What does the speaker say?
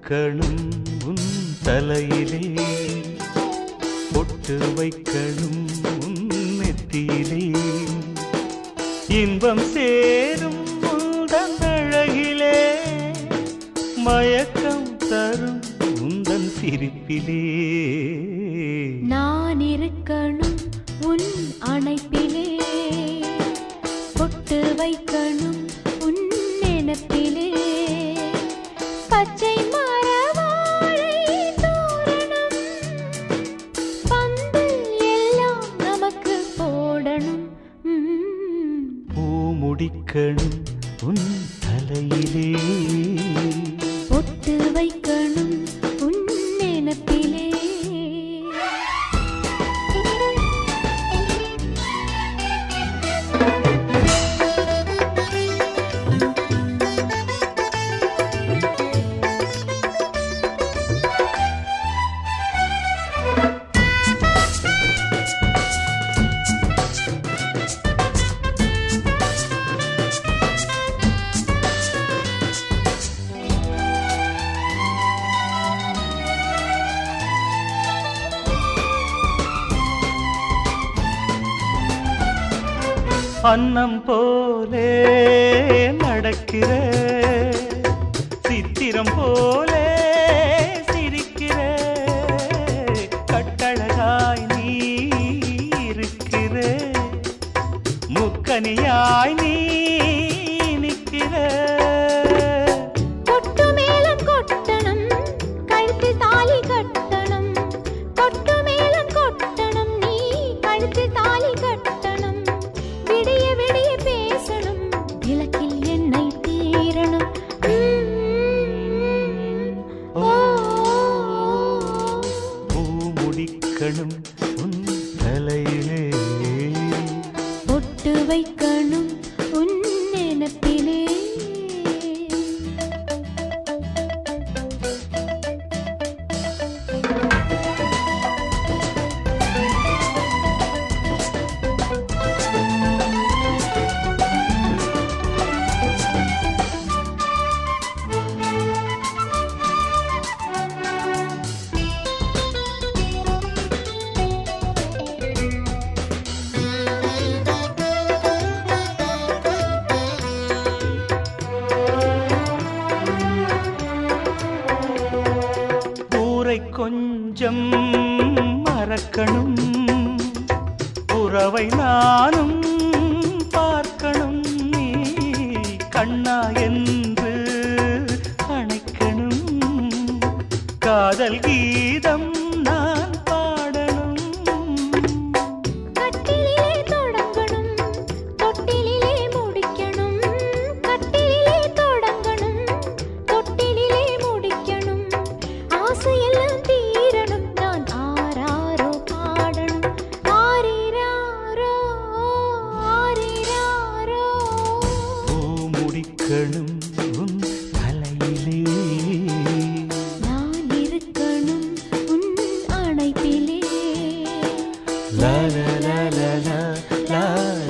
இருக்கணும் உன் தலையிலே பொட்டு வைக்கணும் உன் நெத்தியிலே இன்பம் சேரும் உந்தன் அழகிலே மயக்கம் தரும் உந்தன் சிரிப்பிலே நான் இருக்கணும் உன் அணைப்பிலே பொட்டு வைக்கணும் உன் நினப்பிலே பச்சை மரவாழை தோரணம் பந்தல் எல்லாம் நமக்கு போடணும் ம். பூ முடிக்கணும் உன் தலையிலே பொட்டு வைக்கணும் உன் நினப்பிலே அன்னம் போலே நடக்கிற சித்திரம் போலே சிரிக்கிற கட்டழகாய் நீ இருக்கிற முக்கனியாய் நீ நிற்கிற கொட்டு மேளம் கொட்டணும் கழுத்தில் தாலி கட்டணும் கொட்டு மேளம் கொட்டணும் நீ கழுத்தில் தாலி கட்டணும் விடிய விடிய பேசணும் விளக்கில் எண்ணெய் தீரணும் உம். ஓ, பூ முடிக்கணும் உன் தலையிலே பொட்டு வைக்கணும் உன் நினப்பிலே ஊரை கொஞ்சம் மறக்கணும் உறவை நானும் பார்க்கணும் நீ கண்ணா என்று அணைக்கணும் காதல் கீதம் நான் பாடணும் கட்டிலே தொடங்கணும் தொட்டிலே முடிக்கணும் கட்டிலே தொடங்கணும் தொட்டிலே முடிக்கணும் ஆசையெல்லாம் தீரணும் நான் ஆராரோ பாடணும் ஆரிராரோ ஆரிராரோ பூ முடிக்கணும் உன் தலையிலே நான் இருக்கணும் உன் அணைப்பிலே லா லா லா லா லா லா